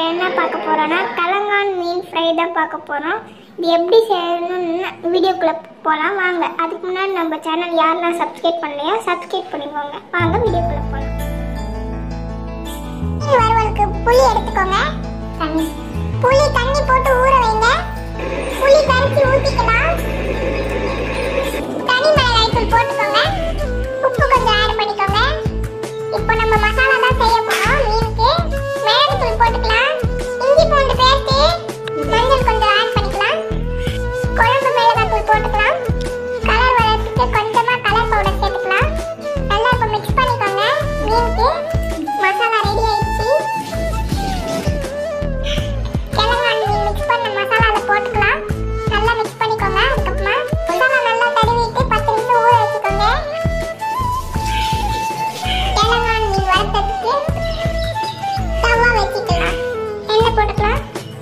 என்ன பார்க்க போறோம்னா கலங்கான் மீன் ஃப்ரை தான் பார்க்க போறோம் இது எப்படி செய்யணும்னு வீடியோக்குள்ள போகலாம் வாங்க அதுக்கு முன்னாடி நம்ம சேனல் யாரெல்லாம் சப்ஸ்கிரைப் பண்ணலையா சப்ஸ்கிரைப் பண்ணிக்கோங்க வாங்க வீடியோக்குள்ள போகலாம் மீன் வறுவலுக்கு புளி எடுத்துக்கோங்க தண்ணி புளி தண்ணி போட்டு ஊற வைங்க புளி கரைச்சி ஊற்றிக்கலாம் தனி மிளகாய் தூள் போட்டுக்கோங்க உப்பு கொஞ்சம் ஆட் பண்ணிக்கோங்க இப்போ நம்ம மசாலா தான் செய்ய போறோம் மீனுக்கு மிளகு தூள் போட்டுக்கலாம் இஞ்சி பூண்டு பேஸ்ட் மஞ்சள் கொஞ்சம் ஆட் பண்ணிக்கலாம் குழம்பு மிளகாய் தூள் போட்டுக்கலாம் கலர் வரதுக்கு கொஞ்சமா கலர் பவுடர் சேர்த்துக்கலாம் நல்லா இப்போ மிக்ஸ் பண்ணிக்கோங்க மீனுக்கு மசாலா ரெடி ஆயிடுச்சு கிழங்கான் மீன் மிக்ஸ் பண்ண மசாலா அதை போட்டுக்கலாம் நல்லா மிக்ஸ் பண்ணிக்கோங்க அதுக்கப்புறமா மசாலா நல்லா தடவிட்டு பத்து நிமிஷம் ஊற வச்சுக்கோங்க கிழங்கான் மீன் வறுத்ததுக்கு தவா வச்சுக்கலாம் எண்ணெய் போட்டுக்கலாம்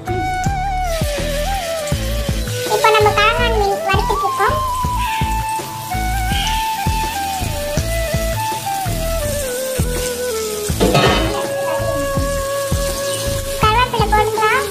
இப்போ நம்ம கிழங்கான் மீன் வறுத்துட்டு இருக்கோம் கருவேப்பிலை போட்டுக்கலாம்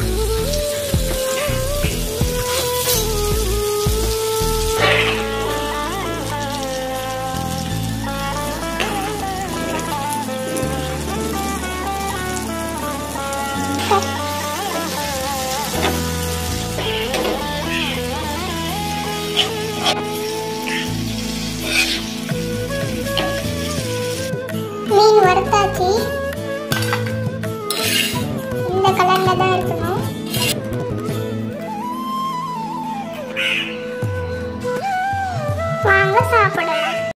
மீன் வறுத்தாச்சு